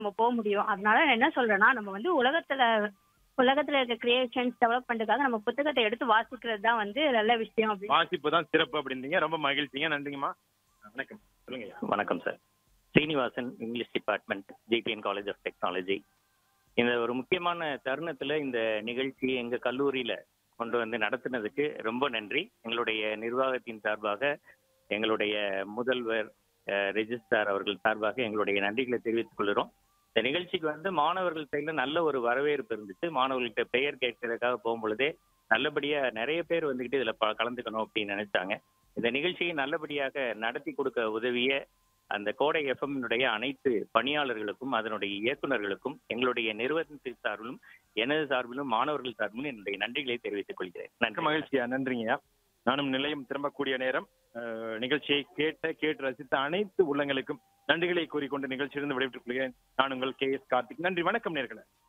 நம்ம போக முடியும் அதனால நான் என்ன சொல்றேன்னா நம்ம வந்து உலகத்துல உலகத்துல இருக்க கிரியேஷன்ஸ் டெவலப்மெண்ட்டுக்காக நம்ம புத்தகத்தை எடுத்து வாசிக்கிறது தான் வந்து நல்ல விஷயம் அப்படின்னு வாசிப்பு தான் சிறப்பு அப்படின்றீங்க ரொம்ப மகிழ்ச்சிங்க நன்றிங்கம்மா வணக்கம் சொல்லுங்க ஐயா. வணக்கம் sir Srinivasan English department GPN college of technology இந்த ஒரு முக்கியமான தருணத்துல இந்த நிகழ்ச்சி எங்க கல்லூரியில கொண்டு வந்து நடத்துனதுக்கு ரொம்ப நன்றி எங்களுடைய நிர்வாகத்தின் சார்பாக எங்களுடைய முதல்வர் அஹ், ரெஜிஸ்ட்ரார் அவர்கள் சார்பாக எங்களுடைய நன்றிகளை தெரிவித்துக் கொள்கிறோம் இந்த நிகழ்ச்சிக்கு வந்து மாணவர்கள் சைடுல நல்ல ஒரு வரவேற்பு இருந்துச்சு மாணவர்கள்ட்ட பெயர் கேட்கறதுக்காக போகும்பொழுதே நல்லபடியா நிறைய பேர் வந்துகிட்டு இதுல ப- கலந்துக்கணும் அப்படின்னு நினைச்சாங்க இந்த நிகழ்ச்சியை நல்லபடியாக நடத்தி கொடுக்க உதவிய அந்த கோடை எஃப்எம்னுடைய அனைத்து பணியாளர்களுக்கும் அதனுடைய இயக்குனர்களுக்கும் எங்களுடைய நிறுவனத்தின் சார்பிலும் எனது சார்பிலும் மாணவர்கள் சார்பிலும் என்னுடைய நன்றிகளை தெரிவித்துக் கொள்கிறேன் மிக்க நன்றி மகிழ்ச்சியா நன்றிங்கய்யா நானும் நிலையம் திரும்பக்கூடிய நேரம் அஹ், நிகழ்ச்சியை கேட்ட கேட்டு ரசித்த அனைத்து உள்ளங்களுக்கும் நன்றிகளை கூறிக்கொண்டு நிகழ்ச்சியிலிருந்து விடைபெற்றுக் கொள்கிறேன் நான் உங்கள் கே எஸ் கார்த்திக் நன்றி வணக்கம் நேர்களே